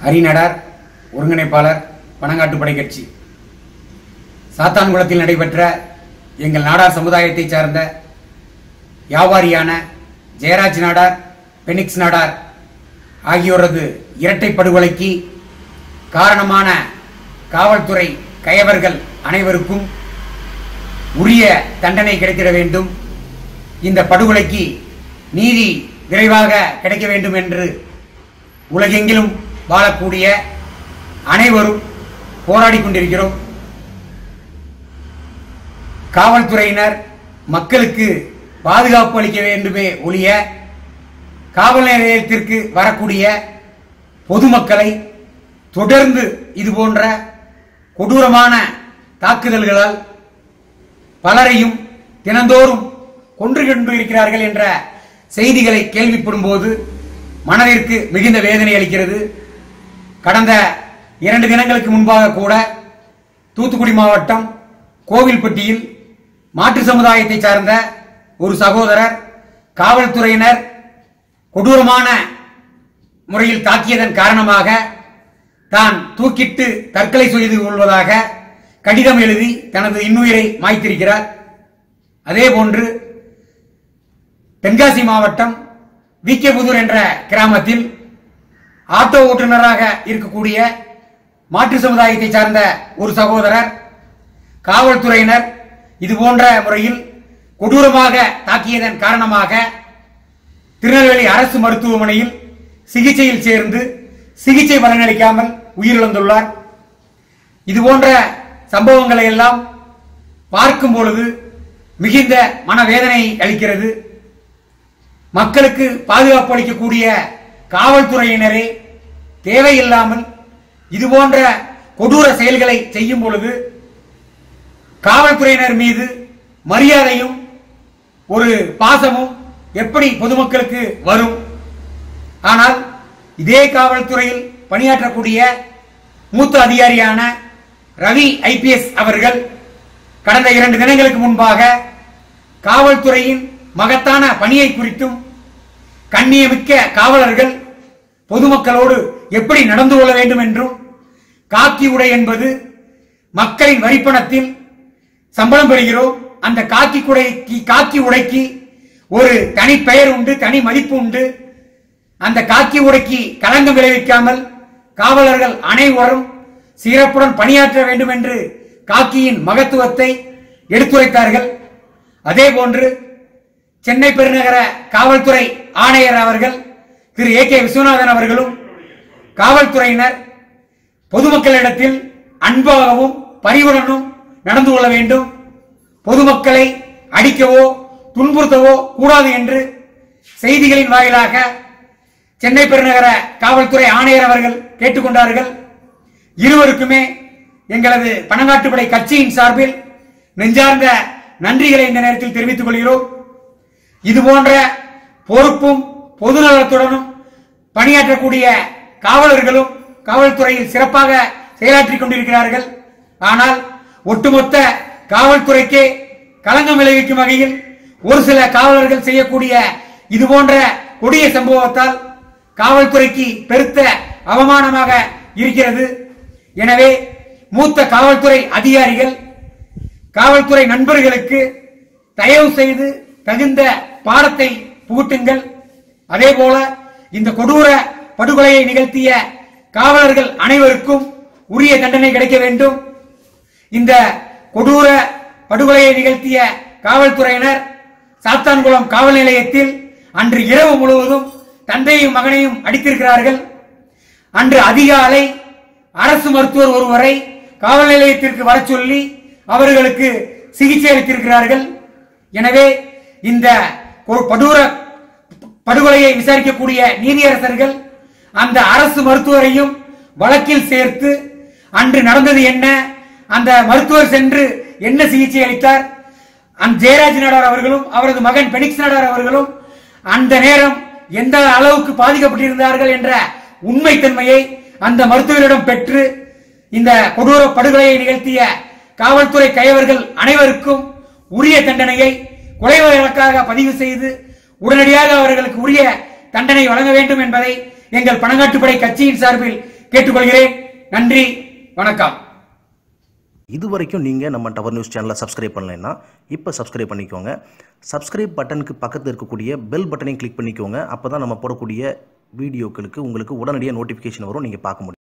ஹரிநடார் ஒருங்கிணைப்பாளர் பனங்காட்டுப்படை கட்சி சாத்தான்குளத்தில் நடைபெற்ற எங்கள் நாடார் சமுதாயத்தைச் சார்ந்த வியாபாரியான ஜெயராஜ் நாடார் பெனிக்ஸ் நாடார் ஆகியோரது இரட்டை படுகொலைக்கு காரணமான காவல்துறை கயவர்கள் அனைவருக்கும் உரிய தண்டனை கிடைத்திட வேண்டும் இந்த படுகொலைக்கு நீதி விரைவாக கிடைக்க வேண்டும் என்று உலகெங்கிலும் வாழக்கூடிய அனைவரும் போராடி கொண்டிருக்கிறோம் காவல்துறையினர் மக்களுக்கு பாதுகாப்பு அளிக்க வேண்டுமே ஒழிய காவல் நிலையத்திற்கு வரக்கூடிய பொதுமக்களை தொடர்ந்து இது போன்ற கொடூரமான தாக்குதல்களால் பலரையும் தினந்தோறும் கொன்று கொண்டு இருக்கிறார்கள் என்ற செய்திகளை கேள்விப்படும் போது மனதிற்கு மிகுந்த வேதனை அளிக்கிறது கடந்த இரண்டு தினங்களுக்கு முன்பாக கூட தூத்துக்குடி மாவட்டம் கோவில்பட்டியில் மாற்று சமுதாயத்தை சார்ந்த ஒரு சகோதரர் காவல்துறையினர் கொடூரமான முறையில் தாக்கியதன் காரணமாக தான் தூக்கிட்டு தற்கொலை செய்து கொள்வதாக கடிதம் எழுதி தனது இன்னுயிரை மாய்த்திருக்கிறார் அதே போன்று தென்காசி மாவட்டம் விகேபுதூர் என்ற கிராமத்தில் ஆட்டோ ஓட்டுநராக இருக்கக்கூடிய மாற்று சமுதாயத்தை சார்ந்த ஒரு சகோதரர் காவல்துறையினர் இது போன்ற முறையில் கொடூரமாக தாக்கியதன் காரணமாக திருநெல்வேலி அரசு மருத்துவமனையில் சிகிச்சையில் சேர்ந்து சிகிச்சை பலனளிக்காமல் உயிரிழந்துள்ளார் இது போன்ற சம்பவங்களை எல்லாம் பார்க்கும் பொழுது மிகுந்த மனவேதனை அளிக்கிறது மக்களுக்கு பாதுகாப்பு அளிக்கக்கூடிய காவல்துறையினரே தேவையில்லாமல் இது போன்ற கொடூர செயல்களை செய்யும் பொழுது காவல்துறையினர் மீது மரியாதையும் ஒரு பாசமும் எப்படி பொதுமக்களுக்கு வரும் ஆனால் இதே காவல்துறையில் பணியாற்றக்கூடிய மூத்த அதிகாரியான ரவி ஐபிஎஸ் அவர்கள் கடந்த இரண்டு தினங்களுக்கு முன்பாக காவல்துறையின் மகத்தான பணியை குறித்தும் கண்ணியமிக்க காவலர்கள் பொதுமக்களோடு எப்படி நடந்து கொள்ள வேண்டும் என்றும் காக்கி உடை என்பது மக்களின் வரிப்பணத்தில் சம்பளம் பெறுகிறோம் அந்த காக்கி குடைக்கு காக்கி உடைக்கு ஒரு தனி பெயர் உண்டு தனி மதிப்பு உண்டு அந்த காக்கி உடைக்கு களங்கம் விளைவிக்காமல் காவலர்கள் அனைவரும் சிறப்புடன் பணியாற்ற வேண்டும் என்று காக்கியின் மகத்துவத்தை எடுத்துரைத்தார்கள் அதே போன்று சென்னை பெருநகர காவல்துறை ஆணையர் அவர்கள் திரு ஏ கே விஸ்வநாதன் அவர்களும் காவல்துறையினர் பொதுமக்களிடத்தில் அன்பாகவும் பரிவுடனும் நடந்து கொள்ள வேண்டும் பொதுமக்களை அடிக்கவோ துன்புறுத்தவோ கூடாது என்று செய்திகளின் வாயிலாக சென்னை பெருநகர காவல்துறை ஆணையர் அவர்கள் கேட்டுக்கொண்டார்கள் இருவருக்குமே எங்களது பணங்காட்டுப்படை கட்சியின் சார்பில் நெஞ்சார்ந்த நன்றிகளை இந்த நேரத்தில் தெரிவித்துக் கொள்கிறோம் இது போன்ற பொறுப்பும் பொதுநலத்துடனும் பணியாற்றக்கூடிய காவலர்களும் காவல்துறையில் சிறப்பாக செயலாற்றிக் கொண்டிருக்கிறார்கள் ஆனால் ஒட்டுமொத்த காவல்துறைக்கே களங்கம் விளைவிக்கும் வகையில் ஒரு சில காவலர்கள் செய்யக்கூடிய இது போன்ற கொடிய சம்பவத்தால் காவல்துறைக்கு பெருத்த அவமானமாக இருக்கிறது எனவே மூத்த காவல்துறை அதிகாரிகள் காவல்துறை நண்பர்களுக்கு தயவு செய்து தகுந்த பாடத்தை புகுட்டுங்கள் அதே போல இந்த கொடூர படுகொலையை நிகழ்த்திய காவலர்கள் அனைவருக்கும் உரிய தண்டனை கிடைக்க வேண்டும் இந்த கொடூர படுகொலையை நிகழ்த்திய காவல்துறையினர் சாத்தான்குளம் காவல் நிலையத்தில் அன்று இரவு முழுவதும் தந்தையும் மகனையும் அடித்திருக்கிறார்கள் அன்று அதிகாலை அரசு மருத்துவர் ஒருவரை காவல் நிலையத்திற்கு வர சொல்லி அவர்களுக்கு சிகிச்சை அளித்திருக்கிறார்கள் எனவே இந்த ஒரு படூர படுகொலையை விசாரிக்கக்கூடிய நீதியரசர்கள் அந்த அரசு மருத்துவரையும் வழக்கில் சேர்த்து அன்று நடந்தது என்ன அந்த மருத்துவர் சென்று என்ன சிகிச்சை அளித்தார் அந்த ஜெயராஜ் நாடார் அவர்களும் அவரது மகன் பெனிக்ஸ் நாடார் அவர்களும் அந்த நேரம் எந்த அளவுக்கு பாதிக்கப்பட்டிருந்தார்கள் என்ற உண்மைத்தன்மையை அந்த மருத்துவரிடம் பெற்று இந்த கொடூர படுகொலையை நிகழ்த்திய காவல்துறை கையவர்கள் அனைவருக்கும் உரிய தண்டனையை கொலை வழக்காக பதிவு செய்து உடனடியாக அவர்களுக்கு உரிய தண்டனை வழங்க வேண்டும் என்பதை எங்கள் பணங்காட்டுப்படை கட்சியின் சார்பில் கேட்டுக்கொள்கிறேன் நன்றி வணக்கம் இது வரைக்கும் நீங்கள் நம்ம டவர் நியூஸ் சேனலை சப்ஸ்கிரைப் பண்ணலைன்னா இப்போ சப்ஸ்கிரைப் பண்ணிக்கோங்க சப்ஸ்கிரைப் பட்டனுக்கு பக்கத்தில் இருக்கக்கூடிய பெல் பட்டனையும் கிளிக் பண்ணிக்கோங்க அப்போ தான் நம்ம போடக்கூடிய வீடியோக்களுக்கு உங்களுக்கு உடனடியாக நோட்டிஃபிகேஷன் வரும் நீங்கள் பார்க்க முடியும்